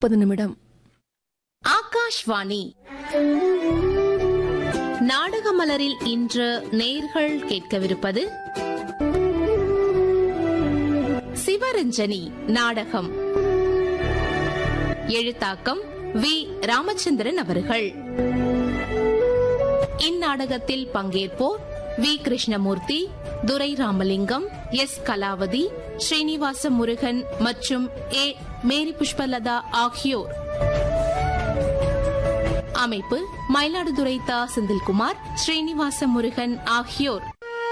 முப்பது நிமிடம் ஆகாஷ்வாணி நாடகமலரில் இன்று நேர்கள் கேட்கவிருப்பது சிவரஞ்சனி நாடகம் எழுத்தாக்கம் வி ராமச்சந்திரன் அவர்கள் இந்நாடகத்தில் பங்கேற்போர் வி கிருஷ்ணமூர்த்தி துரை ராமலிங்கம் எஸ் கலாவதி ஸ்ரீனிவாச முருகன் மற்றும் ஏ மேரி புஷ்பலதா ஆகியோர் அமைப்பு மயிலாடுதுறை தா செந்தில்குமார் ஸ்ரீனிவாச முருகன் ஆகியோர்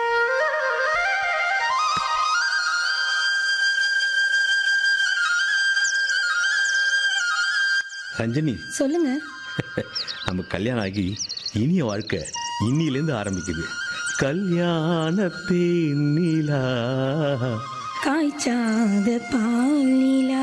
ரஞ்சனி சொல்லுங்க நம்ம கல்யாணம் ஆகி இனிய வாழ்க்கை இன்னிலேருந்து ஆரம்பிக்குது கல்யாண தேனிலா காய்ச்சாத பாலிலா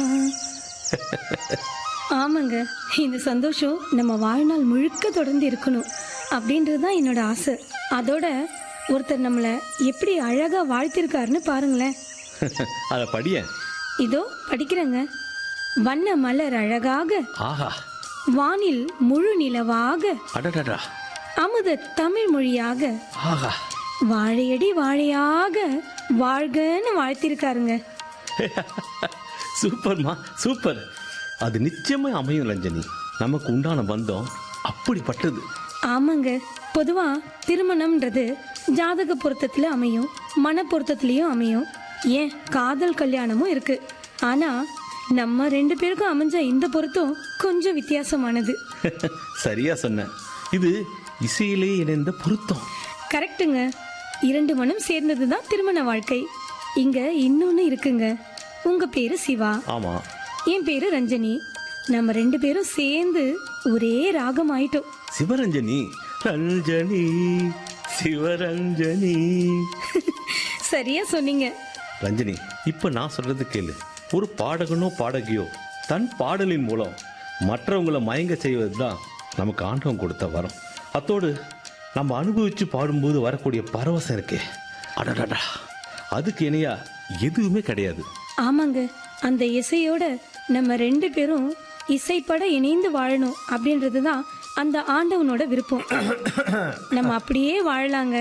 ஆமாங்க இந்த சந்தோஷம் நம்ம வாழ்நாள் முழுக்க தொடர்ந்து இருக்கணும் அப்படின்றது தான் என்னோட ஆசை அதோட ஒருத்தர் நம்மள எப்படி அழகா வாழ்த்திருக்காருன்னு பாருங்களேன் அதை படிய இதோ படிக்கிறேங்க வண்ண மலர் அழகாக ஆஹா வானில் முழு நிலவாக அடடடா அமுத தமிழ் மொழியாக ஆஹா வாழையடி வாழையாக வாழ்கன்னு வாழ்த்திருக்காருங்க சூப்பர்மா சூப்பர் அது நிச்சயமா அமையும் ரஞ்சனி நமக்கு உண்டான பந்தம் அப்படிப்பட்டது ஆமாங்க பொதுவா திருமணம்ன்றது ஜாதக பொருத்தத்துல அமையும் மன பொருத்தத்திலயும் அமையும் ஏன் காதல் கல்யாணமும் இருக்கு ஆனா நம்ம ரெண்டு பேருக்கும் அமைஞ்ச இந்த பொருத்தம் கொஞ்சம் வித்தியாசமானது சரியா சொன்ன இது இசையிலே இணைந்த பொருத்தம் கரெக்ட்டுங்க இரண்டு மனம் சேர்ந்ததுதான் திருமண வாழ்க்கை இங்க இன்னொன்னு இருக்குங்க உங்க பேரு சிவா ஆமா என் பேரு ரஞ்சனி நம்ம ரெண்டு பேரும் சேர்ந்து ஒரே ராகம் ஆயிட்டோம் சிவரஞ்சனி ரஞ்சனி சிவரஞ்சனி சரியா சொன்னீங்க ரஞ்சனி இப்ப நான் சொல்றது கேளு ஒரு பாடகனோ பாடகியோ தன் பாடலின் மூலம் மற்றவங்களை மயங்க செய்வதுதான் நமக்கு ஆண்டவன் கொடுத்த வரம் அத்தோடு நம்ம அனுபவிச்சு பாடும்போது வரக்கூடிய பரவசம் இருக்கே அடடடா அதுக்கு இணையா எதுவுமே கிடையாது ஆமாங்க அந்த இசையோட நம்ம ரெண்டு பேரும் இசைப்பட இணைந்து வாழணும் அப்படின்றது தான் அந்த ஆண்டவனோட விருப்பம் நம்ம அப்படியே வாழலாங்க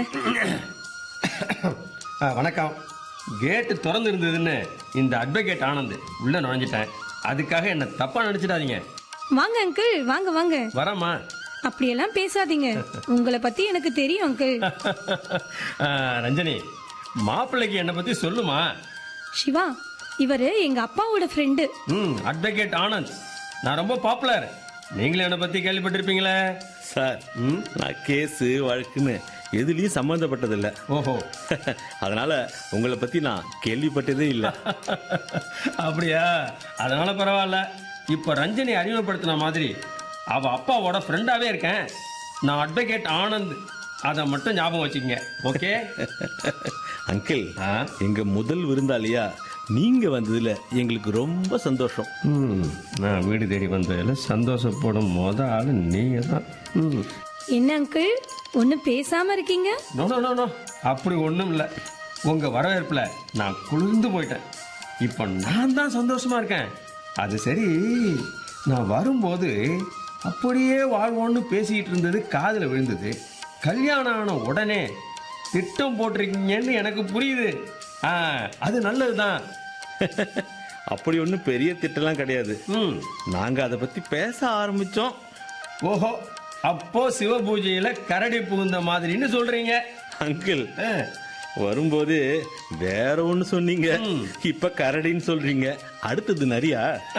ஆ, வணக்கம் கேட்டு திறந்து இருந்ததுன்னு இந்த அட்வொகேட் ஆனந்த் உள்ள நுழைஞ்சிட்டேன் அதுக்காக என்ன தப்பா நினைச்சிடாதீங்க வாங்க அங்கிள் வாங்க வாங்க வரமா அப்படியெல்லாம் பேசாதீங்க உங்களை பத்தி எனக்கு தெரியும் அங்கிள் ரஞ்சனி மாப்பிள்ளைக்கு என்னை பத்தி சொல்லுமா சிவா இவரு எங்க அப்பாவோட ஃப்ரெண்டு ம் அட்வொகேட் ஆனந்த் நான் ரொம்ப பாப்புலர் நீங்களும் என்னை பத்தி கேள்விப்பட்டிருப்பீங்களே சார் ம் நான் கேஸு வழக்குன்னு எதுலயும் சம்மந்தப்பட்டதில்லை ஓஹோ அதனால உங்களை பத்தி நான் கேள்விப்பட்டதே இல்லை அப்படியா அதனால பரவாயில்ல இப்போ ரஞ்சனி அறிமுகப்படுத்தின மாதிரி அவ அப்பாவோட ஃப்ரெண்டாவே இருக்கேன் நான் அட்வொகேட் ஆனந்த் அதை மட்டும் ஞாபகம் வச்சுக்கங்க ஓகே அங்கிள் ஆ? எங்க முதல் விருந்தாளியா நீங்க வந்ததுல எங்களுக்கு ரொம்ப சந்தோஷம் ம், நான் வீடு தேடி வந்ததில் சந்தோஷப்படும் மொத ஆள் நீங்க தான் ம். என்ன அங்கிள் ஒன்னும் பேசாம இருக்கீங்க நோ நோ நோ நோ அப்படி ஒன்றும் இல்லை உங்க வரவேற்புல நான் குளிர்ந்து போயிட்டேன் இப்போ நான் தான் சந்தோஷமா இருக்கேன் அது சரி நான் வரும்போது அப்படியே வாழ்வோன்னு பேசிக்கிட்டு இருந்தது காதில் விழுந்தது கல்யாணம் ஆன உடனே திட்டம் போட்டிருக்கீங்கன்னு எனக்கு புரியுது ஆ அது நல்லதுதான் அப்படி ஒன்றும் பெரிய திட்டம்லாம் கிடையாது ம் நாங்க அதை பத்தி பேச ஆரம்பிச்சோம் ஓஹோ அப்போ சிவபூஜையில கரடி புகுந்த மாதிரின்னு சொல்றீங்க அங்கிள் ஆ, வரும்போது வேற ஒண்ணு சொன்னீங்க ம். இப்ப கரடின்னு சொல்றீங்க அடுத்தது நரியா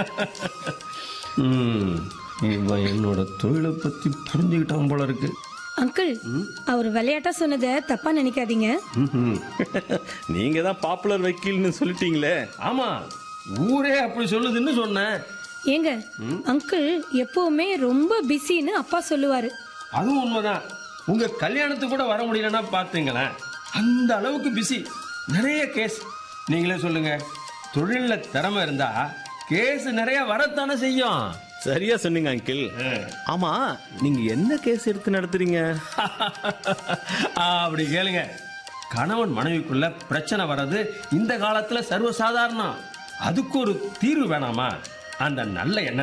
ம், இவன் என்னோட தொழிலை பத்தி புரிஞ்சுக்கிட்டான் போல இருக்கு அங்கிள் அவர் விளையாட்டா சொன்னதை தப்பா நினைக்காதீங்க ம்ஹும். நீங்க தான் பாப்புலர் வக்கீல்னு சொல்லிட்டீங்களே ஆமா ஊரே அப்படி சொல்லுதுன்னு சொன்னேன் ஏங்க அங்கிள் எப்பவுமே ரொம்ப பிஸின்னு அப்பா சொல்லுவாரு அதுவும் உண்மைதான் உங்க கல்யாணத்துக்கு கூட வர முடியலன்னா பாத்துங்களேன் அந்த அளவுக்கு பிஸி நிறைய கேஸ் நீங்களே சொல்லுங்க தொழில்ல திறமை இருந்தா கேஸ் நிறைய வரத்தானே செய்யும் சரியா சொன்னீங்க அங்கிள் ஆமா நீங்க என்ன கேஸ் எடுத்து நடத்துறீங்க ஆ, அப்படி கேளுங்க கணவன் மனைவிக்குள்ள பிரச்சனை வர்றது இந்த காலத்துல சர்வசாதாரணம் அதுக்கு ஒரு தீர்வு வேணாமா அந்த நல்ல எண்ணத்தை